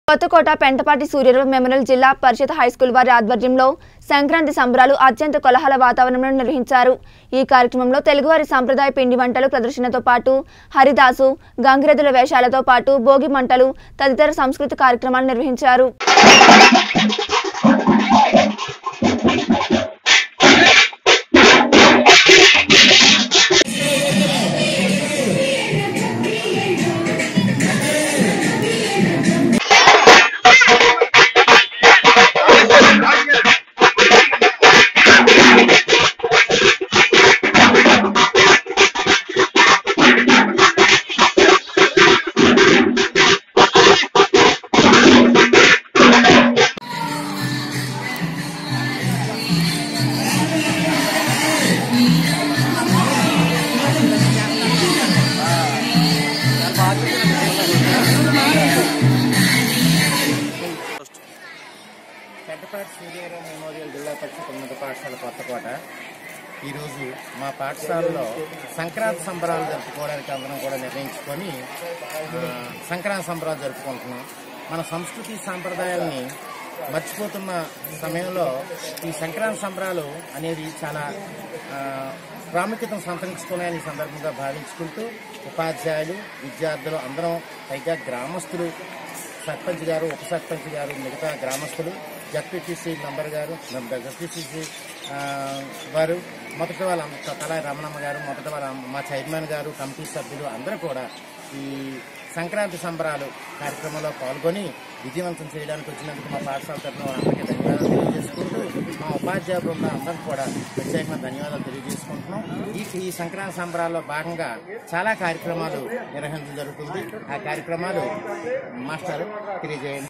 Kothakota Pentapati Surya Rao memorial జిల్లా పరిషత్ high school వారి ఆధ్వర్యంలో సంక్రాంతి సంబరాలు అత్యంత కోలాహల వాతావరణంలో నిర్వహించారు ఈ కార్యక్రమంలో తెలుగువారి సంప్రదాయ పిండి వంటలు ప్రదర్శనతో పాటు హరిదాసు గంగిరెద్దుల వేషాలతో పాటు భోగి మంటలు తదితర సంస్కృతి కార్యక్రమాలు నిర్వహించారు పెద్దపాటి సూర్యరావు మెమోరియల్ జిల్లా పరిషత్ ఉన్నత పాఠశాల కొత్తకోట ఈరోజు మా పాఠశాలలో సంక్రాంతి సంబరాలు జరుపుకోవడానికి అందరం కూడా నిర్ణయించుకొని ఆ, సంక్రాంతి సంబరాలు జరుపుకుంటున్నాం మన సంస్కృతి సాంప్రదాయాల్ని మర్చిపోతున్న సమయంలో ఈ సంక్రాంతి సంబరాలు అనేది చాలా ఆ, ప్రాముఖ్యతను సంతరించుకున్నాయని ఈ సందర్భంగా భావించుకుంటూ ఉపాధ్యాయులు విద్యార్థులు అందరం పైగా గ్రామస్తులు సర్పంచ్ గారు ఉప సర్పంచ్ గారు మిగతా గ్రామస్తులు జడ్పీటీసీ మెంబర్ గారు జడ్పీటీసీ వారు మొదటి వాళ్ళ తలా రమణమ్మ గారు మొదటి వాళ్ళ మా చైర్మన్ గారు కమిటీ సభ్యులు అందరూ కూడా ఈ సంక్రాంతి సంబరాలు కార్యక్రమంలో పాల్గొని విజయవంతం చేయడానికి వచ్చినందుకు మా పాఠశాల తరఫున వాళ్ళందరికీ ధన్యవాదాలు తెలియజేసుకుంటూ మా ఉపాధ్యాయ బృందం అందరికీ కూడా ప్రత్యేకమైన ధన్యవాదాలు తెలియజేసుకుంటున్నాం ఈ ఈ సంక్రాంతి సంబరాల్లో భాగంగా చాలా కార్యక్రమాలు నిర్వహించడం జరుగుతుంది ఆ కార్యక్రమాలు మాస్టర్ తెలియజేయండి